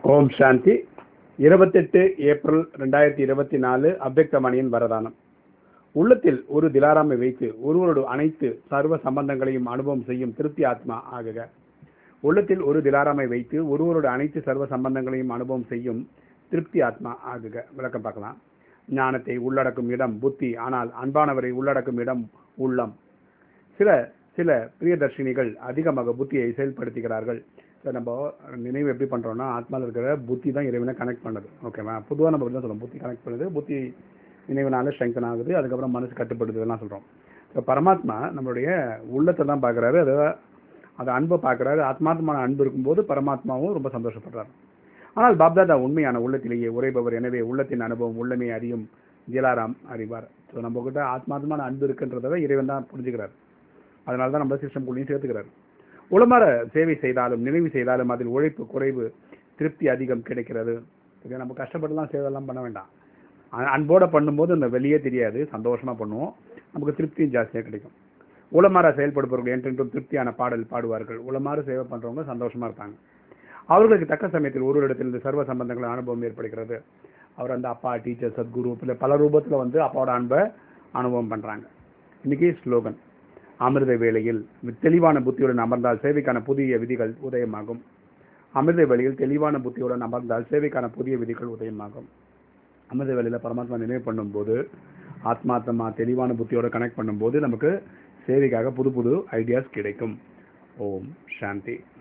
ஓம் சாந்தி இருபத்தெட்டு ஏப்ரல் ரெண்டாயிரத்தி இருபத்தி நாலு அவ்வக்தமணியின் வரதானம் உள்ளத்தில் ஒரு திலாராமை வைத்து ஒருவரோடு அனைத்து சர்வ சம்பந்தங்களையும் அனுபவம் செய்யும் திருப்தி ஆத்மா ஆகுக உள்ளத்தில் ஒரு திலாராமை வைத்து ஒருவரோடு அனைத்து சர்வ சம்பந்தங்களையும் அனுபவம் செய்யும் திருப்தி ஆத்மா ஆகுக விளக்கம் பார்க்கலாம் ஞானத்தை உள்ளடக்கும் இடம் புத்தி ஆனால் அன்பானவரை உள்ளடக்கும் இடம் உள்ளம் சில சில பிரியதர்ஷினிகள் அதிகமாக புத்தியை செயல்படுத்துகிறார்கள் ஸோ நம்ம நினைவு எப்படி பண்ணுறோம்னா ஆத்மாவில் இருக்கிற புத்தி தான் இறைவனை கனெக்ட் பண்ணுது ஓகேவா பொதுவாக நம்ம தான் சொல்லுவோம் புத்தி கனெக்ட் பண்ணுது புத்தி நினைவுனால ஸ்ட்ரெங்தன் ஆகுது அதுக்கப்புறம் மனசு கட்டுப்படுது இதெல்லாம் சொல்கிறோம் ஸோ பரமாத்மா நம்மளுடைய உள்ளத்தை தான் பார்க்குறாரு அதை அதை அன்பை பார்க்குறாரு ஆத்மாத்மான அன்பு இருக்கும்போது பரமாத்மாவும் ரொம்ப சந்தோஷப்படுறாரு ஆனால் பாப்தாதா உண்மையான உள்ளத்திலேயே உரைபவர் எனவே உள்ளத்தின் அனுபவம் உள்ளமே அறியும் ஜிலாராம் அறிவார் ஸோ நம்ம கிட்ட ஆத்மாத்மான அன்பு இருக்குன்றதை இறைவன் தான் புரிஞ்சுக்கிறார் அதனால தான் நம்ம சிஸ்டம் குள்ளையும் சேர்த்துக்கிறார் உளமாற சேவை செய்தாலும் நினைவு செய்தாலும் அதில் உழைப்பு குறைவு திருப்தி அதிகம் கிடைக்கிறது சரியா நம்ம கஷ்டப்பட்டுலாம் சேவைலாம் பண்ண வேண்டாம் அன்போட பண்ணும்போது அந்த வெளியே தெரியாது சந்தோஷமா பண்ணுவோம் நமக்கு திருப்தியும் ஜாஸ்தியாக கிடைக்கும் உளமாற செயல்படுபவர்கள் என்றென்றும் திருப்தியான பாடல் பாடுவார்கள் உளமாற சேவை பண்றவங்க சந்தோஷமா இருப்பாங்க அவர்களுக்கு தக்க சமயத்தில் ஒரு இடத்தில் இந்த சர்வ சம்பந்தங்கள் அனுபவம் ஏற்படுகிறது அவர் அந்த அப்பா டீச்சர் சத்குரு இல்லை பல ரூபத்தில் வந்து அப்பாவோட அன்பை அனுபவம் பண்றாங்க இன்னைக்கு ஸ்லோகன் அமிர்த வேளையில் தெளிவான புத்தியுடன் அமர்ந்தால் சேவைக்கான புதிய விதிகள் உதயமாகும் அமிர்த வேளையில் தெளிவான புத்தியுடன் அமர்ந்தால் சேவைக்கான புதிய விதிகள் உதயமாகும் அமிர்த வேளையில் பரமாத்மா நினைவு பண்ணும்போது ஆத்மாத்மா தெளிவான புத்தியோட கனெக்ட் பண்ணும்போது நமக்கு சேவைக்காக புது புது ஐடியாஸ் கிடைக்கும் ஓம் சாந்தி